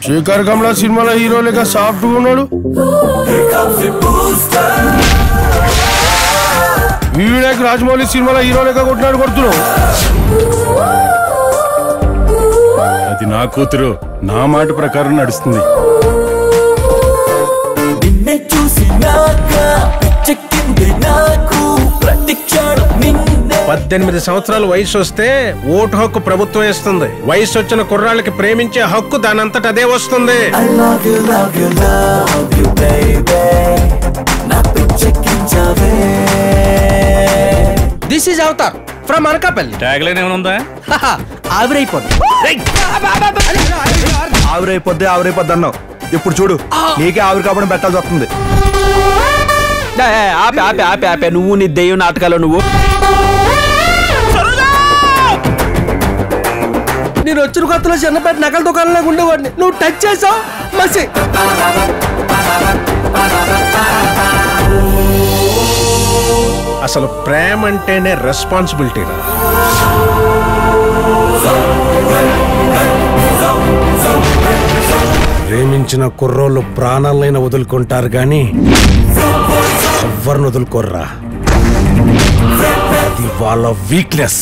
శేఖర్ కమల సినిమాలో హీరో లేక సాఫ్ట్ ఉన్నాడు వినాయక్ రాజమౌళి సినిమాలో హీరో లేక కొట్టినాడు కొడుతున్నావు అది నా కూతురు నా మాట ప్రకారం నడుస్తుంది నిన్నే చూసినాక పిచ్చెక్కింది నాకు ప్రతి క్షణం నిన్నే పద్దెనిమిది సంవత్సరాల వయసు వస్తే ఓటు హక్కు ప్రభుత్వం ఇస్తుంది వయసు వచ్చిన కుర్రాళ్ళకి ప్రేమించే హక్కు దానంతట అదే వస్తుంది I love you, love you, love you, baby. నా పిచ్చెక్కించవే this is avatar from Anakapalli tagline ఏమైనా ఉందా ఆవిరైపోద్ది ఆవిరైపోద్ది ఆవిరైపోద్ది అన్నావు ఇప్పుడు చూడు నీకే ఆవిరి కాపడం పెట్టాల్సి వస్తుంది ఆపే ఆపే ఆపే ఆపే నువ్వు నీ దెయ్యం నాటకాలు నువ్వు నేను వచ్చిన కొత్తలో చిన్నపేట నగల దుకాణంలో ఉండేవాడిని నువ్వు టచ్ చేసావు మసి అసలు ప్రేమ అంటేనే రెస్పాన్సిబిలిటీ ప్రేమించిన కుర్రోళ్ళు ప్రాణాలైనా వదులుకుంటారు కానీ ఎవరిని వదులుకోర్రా అది వాళ్ళ వీక్నెస్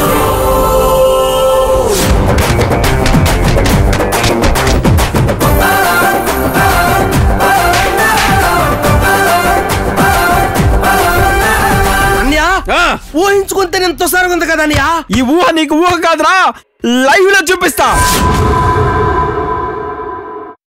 అన్యా ఊహించుకుంటే నేను తొసారం ఉంది కదా అన్యా ఈ ఊహ నీకు ఊహ కాదురా లైవ్ లో చూపిస్తా